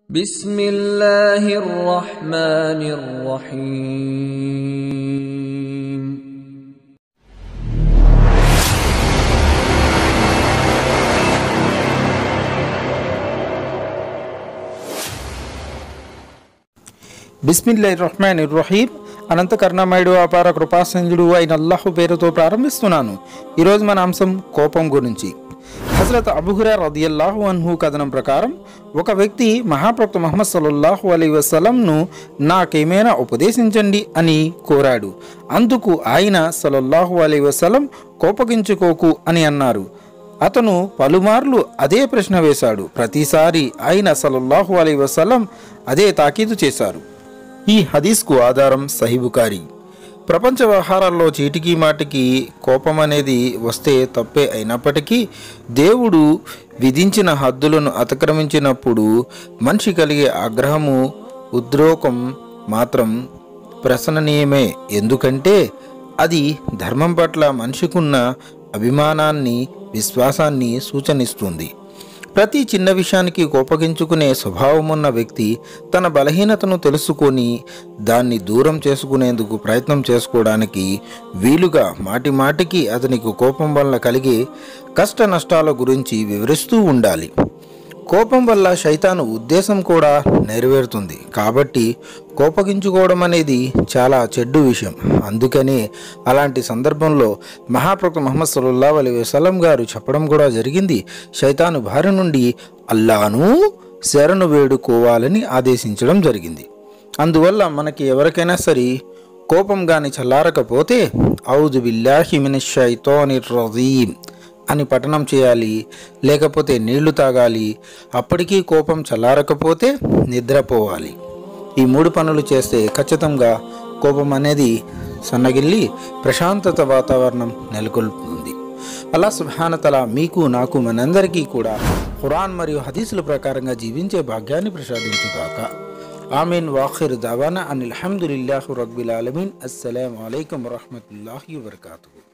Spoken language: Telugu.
بسم الله الرحمن الرحيم బిస్మిల్లా రహ్మాన్ రహీం అనంత కరుణామయుడు అపార కృపాసంజుడు అయిన అల్లాహు పేరుతో ప్రారంభిస్తున్నాను ఈరోజు మన అంశం కోపం గురించి హజరత్ అబుహురా రదియల్లాహు అన్హు కథనం ప్రకారం ఒక వ్యక్తి మహాప్రవక్త మహమ్మద్ సల్లల్లాహు అలీ వసలంను నాకేమైనా ఉపదేశించండి అని కోరాడు అందుకు ఆయన సల్లల్లాహు అలీ వసలం కోపగించుకోకు అని అన్నారు అతను పలుమార్లు అదే ప్రశ్న వేశాడు ప్రతిసారి ఆయన సల్లల్లాహు అలీ వసలం అదే తాకీదు చేశారు ఈ హదీస్కు ఆధారం సహిబుకారి ప్రపంచ వ్యవహారాల్లో చీటికి మాటికి కోపం అనేది వస్తే తప్పే అయినప్పటికీ దేవుడు విధించిన హద్దులను అతిక్రమించినప్పుడు మనిషి కలిగే ఆగ్రహము ఉద్రోకం మాత్రం ప్రశంసనీయమే ఎందుకంటే అది ధర్మం పట్ల మనిషికున్న అభిమానాన్ని విశ్వాసాన్ని సూచనిస్తుంది ప్రతి చిన్న విషయానికి కోపగించుకునే స్వభావమున్న వ్యక్తి తన బలహీనతను తెలుసుకొని దాన్ని దూరం చేసుకునేందుకు ప్రయత్నం చేసుకోవడానికి వీలుగా మాటి మాటికి అతనికి కోపం వల్ల కలిగే కష్ట నష్టాల గురించి వివరిస్తూ ఉండాలి కోపం వల్ల శైతాను ఉద్దేశం కూడా నెరవేరుతుంది కాబట్టి కోపగించుకోవడం అనేది చాలా చెడ్డు విషయం అందుకనే అలాంటి సందర్భంలో మహాప్రవక్త మహమ్మద్ సల్లా అలీ వసలం గారు చెప్పడం కూడా జరిగింది శైతాను భార్య నుండి అల్లాను శరణు వేడుకోవాలని ఆదేశించడం జరిగింది అందువల్ల మనకి ఎవరికైనా సరే కోపం గాని చల్లారకపోతే ఔదు బిల్లాహి మినష్ షైతానిర్ రజీమ్ అని పఠనం చేయాలి లేకపోతే నీళ్లు తాగాలి అప్పటికీ కోపం చల్లారకపోతే నిద్రపోవాలి ఈ మూడు పనులు చేస్తే ఖచ్చితంగా కోపం అనేది సన్నగిల్లి ప్రశాంతత వాతావరణం నెలకొల్పుతుంది అల్లా సుబ్హానతల మీకు నాకు మనందరికీ కూడా ఖురాన్ మరియు హదీసుల ప్రకారంగా జీవించే భాగ్యాన్ని ప్రసాదించుగాక ఆమీన్ వాఖిర్ దవానా అనిల్ అల్హమ్దులిల్లాహు రబ్బిల్ ఆలమీన్ అస్సలం అయికం వరహమతుల్లాహి వబర్కాతుహు